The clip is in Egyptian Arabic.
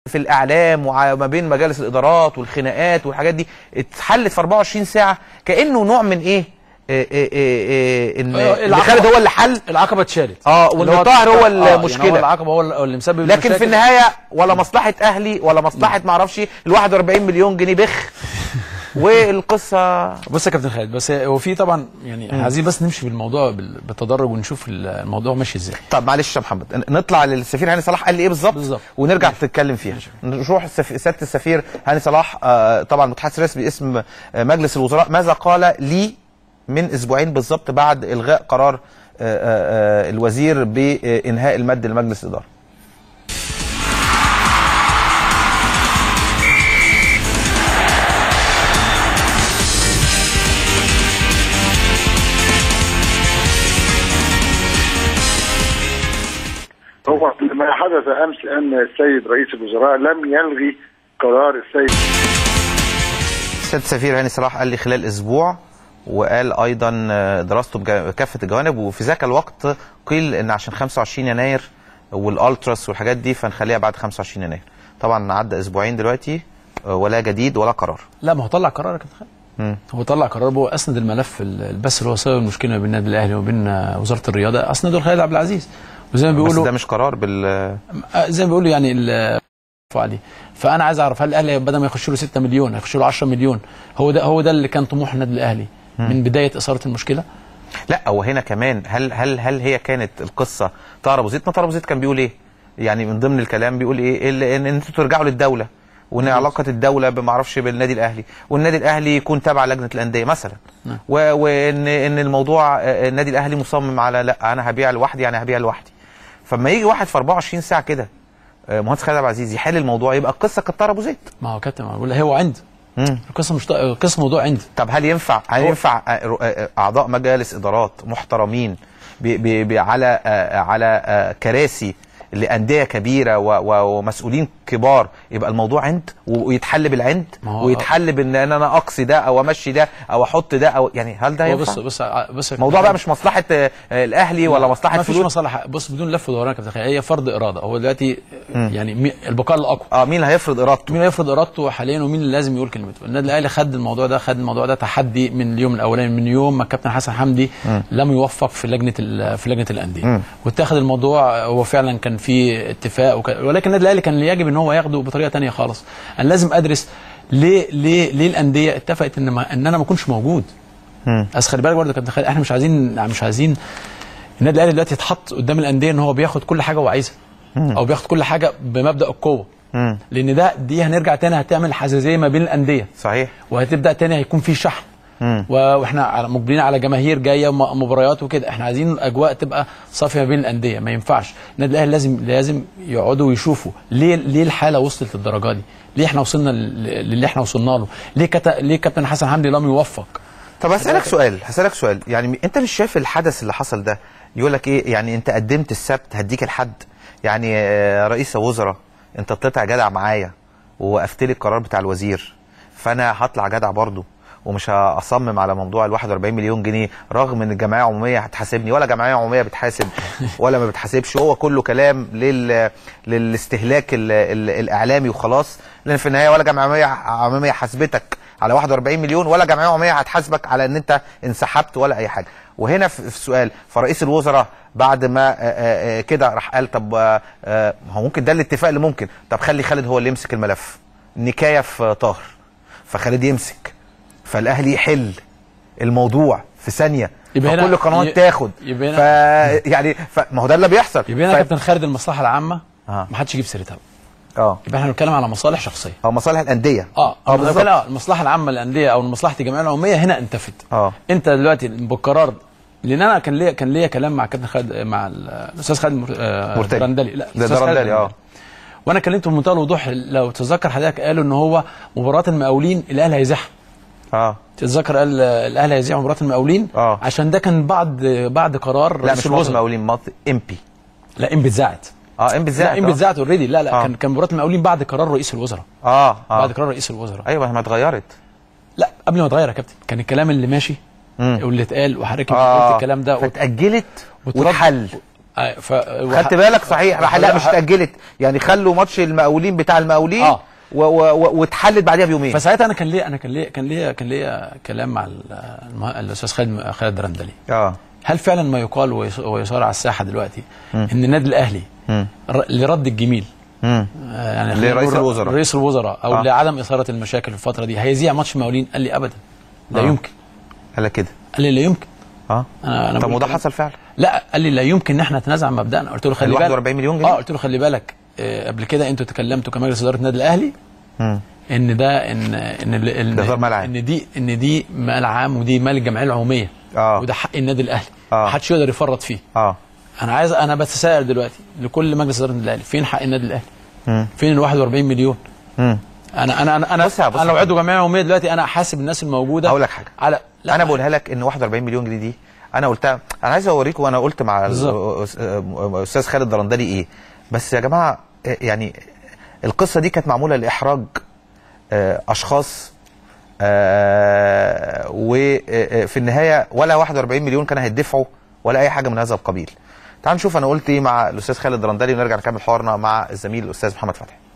في الاعلام وما بين مجالس الادارات والخناقات والحاجات دي اتحلت في 24 ساعه كانه نوع من ايه إيه إيه إيه ان آه، إن العقبة- خالد هو اللي حل العقبه اتشالت اه وان اللي هو- طاهر هو آه، يعني هو المشكله العقبه هو اللي مسبب لكن في المشاكل. النهايه ولا مصلحه اهلي ولا مصلحه ما اعرفش ال 41 مليون جنيه بخ والقصه بص يا كابتن خالد بس هو في طبعا يعني احنا عايزين بس نمشي بالموضوع بال- بالتدرج ونشوف الموضوع ماشي ازاي طب معلش يا محمد نطلع للسفير هاني صلاح قال لي ايه بالظبط بالظبط. ونرجع نتكلم فيها نروح السف... سياده السفير هاني صلاح آه طبعا متحدث رسمي باسم آه مجلس الوزراء ماذا قال لي من اسبوعين بالظبط بعد الغاء قرار آه آه آه الوزير بانهاء المد لمجلس الاداره هو ما حدث امس ان السيد رئيس الوزراء لم يلغي قرار السيد سياده السفير هاني صلاح قال لي خلال اسبوع وقال ايضا آه، دراسته بكافه الجوانب وفي ذاك الوقت قيل ان عشان 25 يناير والالتراس والحاجات دي فنخليها بعد 25 يناير طبعا عدى اسبوعين دلوقتي آه، ولا جديد ولا قرار لا ما هو طلع قرار يا كابتن خالد مم. هو طلع قرار هو اسند الملف ال- البث اللي هو سبب المشكله ما بين النادي الاهلي وبين آه، وزاره الرياضه اسنده لخالد عبد العزيز وزي ما بس بيقولوا ده مش قرار بال آه، زي ما بيقولوا يعني ال- عليه فانا عايز اعرف هل الاهلي بدل ما يخش له 6 مليون هيخش له 10 مليون هو ده هو ده اللي كان طموح النادي الاهلي من بدايه اثاره المشكله لا وهنا كمان هل هل هل هي كانت القصه طار ابو زيد ما طار ابو زيد كان بيقول ايه؟ يعني من ضمن الكلام بيقول ايه؟ ال- ان انتوا ترجعوا للدوله وان علاقه الدوله بما اعرفش بالنادي الاهلي والنادي الاهلي يكون تابع لجنه الانديه مثلا نعم. و- وان ان الموضوع آه، النادي الاهلي مصمم على لا انا هبيع لوحدي يعني هبيع لوحدي فما يجي واحد في 24 ساعه كده آه، مهندس خالد عبد العزيز يحل الموضوع يبقى القصه كانت طار ابو زيد ما هو كابتن ما بقول هو عند مم. القصه مش القصه موضوع عند طب هل ينفع هل ينفع آه، رو- آه، اعضاء مجالس ادارات محترمين بي بي بي على آه، على آه، كراسي لانديه كبيره و- و- ومسؤولين كبار يبقى الموضوع عند و- ويتحل بالعند ما هو- ويتحل بان انا اقصي ده او امشي ده او احط ده او يعني هل ده هو ينفع؟ بص بص بص يا الموضوع كابتن بقى مش مصلحه آه، آه، الاهلي ولا مصلحه ما فيش فلوس مصالح بص بدون لف ودوران يا كابتن خالد هي فرض اراده هو دلوقتي يعني مي- البقاء الاقوى اه مين اللي هيفرض ارادته؟ مين هيفرض ارادته حاليا ومين اللي لازم يقول كلمته النادي الاهلي خد الموضوع ده خد الموضوع ده تحدي من اليوم الاولاني من يوم ما الكابتن حسن حمدي لم يوفق في لجنه ال- في لجنه الانديه واتخذ الموضوع هو فعلا كان في اتفاق وك... ولكن النادي الاهلي كان يجب ان هو ياخده بطريقه تانية خالص انا لازم ادرس ليه ليه ليه الانديه اتفقت ان ما ان انا ما اكونش موجود بس خلي بالك برضه يا كابتن خالد احنا مش عايزين مش عايزين النادي الاهلي دلوقتي يتحط قدام الانديه ان هو بياخد كل حاجه هو عايزها او بياخد كل حاجه بمبدا القوه مم. لان ده دي هنرجع تاني هتعمل حساسيه ما بين الانديه صحيح وهتبدا تاني هيكون في شحن مم. و- واحنا على- مقبلين على جماهير جايه وم- مباريات وكده احنا عايزين اجواء تبقى صافيه ما بين الانديه ما ينفعش النادي الاهلي لازم لازم يقعدوا ويشوفوا ليه ليه الحاله وصلت للدرجه دي ليه احنا وصلنا لل- للي احنا وصلنا له ليه كت... ليه كابتن حسن حمدي لم يوفق طب هسألك سؤال هسألك سؤال يعني م- انت مش شايف الحدث اللي حصل ده يقول لك ايه يعني انت قدمت السبت هديك الحد يعني آه، رئيس وزراء انت طلعت جدع معايا ووقفت لي القرار بتاع الوزير فانا هطلع جدع برضه ومش هصمم على موضوع ال 41 مليون جنيه رغم ان الجمعيه العموميه هتحاسبني ولا جمعيه عموميه بتحاسب ولا ما بتحاسبش هو كله كلام لل للاستهلاك ال... ال... الاعلامي وخلاص لان في النهايه ولا جمعيه عموميه حاسبتك على 41 مليون ولا جمعيه عموميه هتحاسبك على ان انت انسحبت ولا اي حاجه وهنا في في السؤال فرئيس الوزراء بعد ما آه، آه، آه، كده راح قال طب آه، آه، هو ممكن ده الاتفاق اللي ممكن طب خلي خالد هو اللي يمسك الملف نكايه في طاهر فخالد يمسك فالاهلي يحل الموضوع في ثانيه يبقى هنا- فكل قناه ي- تاخد يبقى ف هنا- يعني ف... ما هو ده اللي بيحصل يبقى هنا ف... كابتن خالد المصلحه العامه آه. ما حدش يجيب سيرتها اه يبقى احنا بنتكلم على مصالح شخصيه هو مصالح الانديه اه اه اه بالظبط لا المصلحه العامه للانديه او مصلحه الجمعيه العموميه هنا انتفت اه انت دلوقتي بالقرار لان انا كان ليا كان ليا كلام مع كابتن خالد مع ال- الاستاذ خالد مر- آه، مرتجي. درندلي لا ده الأستاذ خالد درندلي اه وانا كلمته بمنتهى الوضوح لو تتذكر حضرتك قالوا ان هو مباراه المقاولين الاهلي هيزحها اه تتذكر قال آه، الاهلي هيزيح مباراه المقاولين آه. عشان ده كان بعد بعد قرار لا رئيس مش مصر الوزراء المقاولين مصر امبي لا ام اتذاعت اه امبي لا ازاي ام اتذاعت اوريدي لا لا آه. كان كان مباراه المقاولين بعد قرار رئيس الوزراء اه اه بعد قرار رئيس الوزراء ايوه ما اتغيرت لا قبل ما اتغير يا كابتن كان الكلام اللي ماشي مم. واللي اتقال وحضرتك اه قلت الكلام ده وت- فاتاجلت وترد- واتحل آه، ف... خدت بالك صحيح راح لا مش اتاجلت يعني خلوا ماتش المقاولين بتاع المقاولين آه. و- و- و- واتحلت بعدها بيومين فساعتها انا كان ليا انا كان ليا كان ليا كان ليا كلام مع ال- المه- الاستاذ خالد خالد درندلي اه هل فعلا ما يقال ويص- ويصار على الساحه دلوقتي ان النادي الاهلي ر- لرد الجميل مم. آه، يعني خلينا لرئيس نقول الوزراء. رئيس الوزراء او آه. لعدم اثاره المشاكل في الفتره دي هيذيع ماتش مقاولين قال لي ابدا لا آه. يمكن قال لك كده قال لي لا يمكن اه انا انا طب بقول وده كده. حصل فعلا لا قال لي لا يمكن ان احنا نتنازع مبدأنا قلت له خلي ال بالك 41 مليون جنيه؟ اه قلت له خلي بالك آه، قبل كده انتوا تكلمتوا كمجلس اداره النادي الاهلي مم. ان ده ان ان ال- ان, ده إدارة مال عام. ان دي ان دي مال عام ودي مال الجمعيه العموميه آه. وده حق النادي الاهلي آه. محدش يقدر يفرط فيه اه انا عايز انا بتساءل دلوقتي لكل مجلس اداره النادي الاهلي فين حق النادي الاهلي مم. فين ال 41 مليون مم. انا انا انا انا, بص يا- بص أنا لو يا عضو جمعيه عموميه دلوقتي انا حاسب الناس الموجوده هقول لك حاجة. على لا انا بقولها لك ان 41 مليون جنيه دي انا قلتها انا عايز اوريكم وانا قلت مع بالظبط. الاستاذ خالد درندلي ايه بس يا جماعه آه، يعني القصه دي كانت معموله لاحراج آه، اشخاص وفي النهايه ولا 41 مليون كانوا هيدفعوا ولا اي حاجه من هذا القبيل تعال نشوف انا قلت ايه مع الاستاذ خالد درندلي ونرجع نكمل حوارنا مع الزميل الاستاذ محمد فتحي